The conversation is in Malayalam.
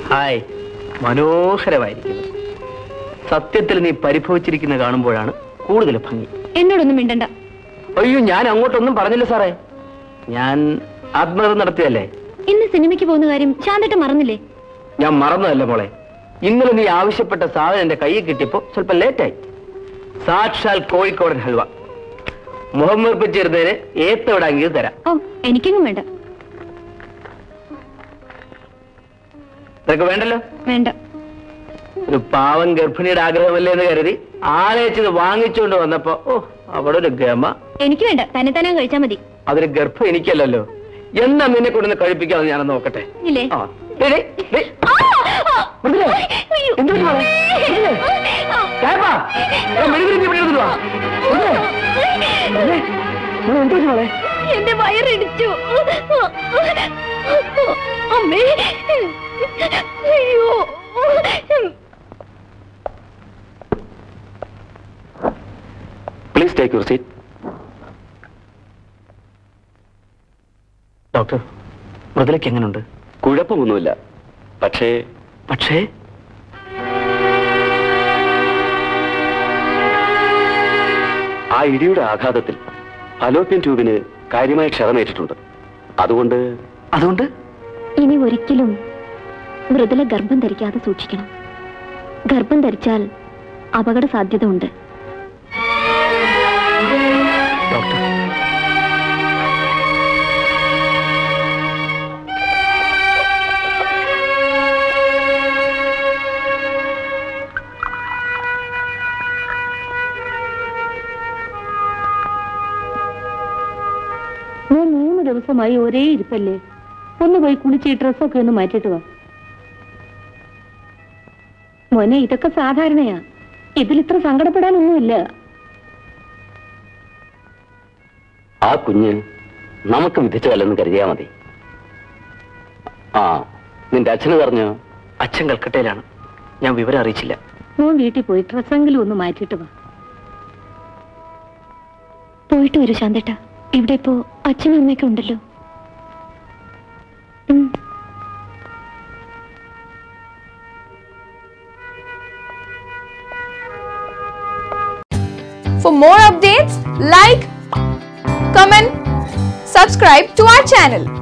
ഹായ് മനോഹരമായിരിക്കുന്നു സത്യത്തിൽ നീ പരിഭവിച്ചിരിക്കുന്ന കാണുമ്പോഴാണ് കൂടുതൽ ഭംഗി എന്നോടൊന്നും മിണ്ടണ്ട അയ്യോ ഞാൻ അങ്ങോട്ടൊന്നും പറഞ്ഞില്ല സാറേ ഞാൻ ആത്മഹത്യ നടത്തിയല്ലേ ഇന്ന് സിനിമയ്ക്ക് പോകുന്ന കാര്യം ശാന്തട്ട് മറന്നില്ലേ ഞാൻ മറന്നതല്ല മോളെ ഇന്നലെ നീ ആവശ്യപ്പെട്ട സാധനം എന്റെ കയ്യിൽ കിട്ടിയപ്പോ സ്വല്പം ലേറ്റായി സാക്ഷാൽ കോഴിക്കോടൻ ഹൽവ മുഹമ്മദ് പിച്ചിരുന്നതിന് ഏത്തവിടാങ്ങിയത് തരാം ഓ എനിക്കെങ്ങും വേണ്ട ഇതൊക്കെ വേണ്ടല്ലോ വേണ്ട ഒരു പാവം ഗർഭിണിയുടെ ആഗ്രഹമല്ലേ എന്ന് കരുതി ആളയച്ചത് വാങ്ങിച്ചുകൊണ്ട് വന്നപ്പോ ഓ അവിടെ ഒരു ഗമ എനിക്ക് വേണ്ട തന്നെ തന്നെ കഴിച്ചാ മതി അതൊരു ഗർഭം എനിക്കല്ലല്ലോ എന്നാ നിന്നെ കൊണ്ടൊന്ന് കഴിപ്പിക്കാമെന്ന് ഞാനൊന്ന് നോക്കട്ടെ ഇല്ലേ ആ ഡേയ്, ഡേയ്, ഡേയ്. മൃദുലേ, എന്ത് പറ്റി മോളെ? മൃദുലേ, കേപ്പാ, ഞാൻ മെഴുകുതിരി ഇവിടെ എടുത്തിട്ട് വാ. മൃദുലേ, മൃദുലേ, മോളെ, എന്ത് പറ്റി മോളെ? എന്റെ വയറിടിച്ചു അമ്മേ അയ്യോ please take your seat doctor മൃദുലയ്ക്ക് എങ്ങനെയുണ്ട് കുഴപ്പമൊന്നുമില്ല പക്ഷേ പക്ഷേ ആ ഇടിയുടെ ആഘാതത്തിൽ ഫലോപ്യൻ ട്യൂബിന് കാര്യമായ ക്ഷതമേറ്റിട്ടുണ്ട് അതുകൊണ്ട് അതുകൊണ്ട് ഇനി ഒരിക്കലും മൃദുല ഗർഭം ധരിക്കാതെ സൂക്ഷിക്കണം ഗർഭം ധരിച്ചാൽ അപകട സാധ്യത ഉണ്ട് ഡോക്ടർ ഞാൻ മൂന്ന് ദിവസമായി ഒരേ ഇരിപ്പല്ലേ ഒന്ന് പോയി കുളിച്ച് ഈ ഡ്രസ്സൊക്കെ ഒന്ന് മാറ്റിയിട്ട് വാ മോനെ ഇതൊക്കെ സാധാരണയാ ഇതിൽ ഇത്ര സങ്കടപ്പെടാനൊന്നുമില്ല ആ കുഞ്ഞ് നമുക്ക് വിധിച്ചതല്ലെന്ന് കരുതിയാ മതി ആ നിന്റെ അച്ഛന് പറഞ്ഞോ അച്ഛൻ കൽക്കട്ടയിലാണ് ഞാൻ വിവരം അറിയിച്ചില്ല മോൻ വീട്ടിൽ പോയി ഡ്രസ്സെങ്കിലും ഒന്ന് മാറ്റിയിട്ട് വാ പോയിട്ട് വരൂ ശാന്തട്ട ഇവിടെ ഇപ്പോ അച്ഛനും അമ്മയൊക്കെ ഉണ്ടല്ലോ ഉം. For more updates, like, comment, subscribe to our channel.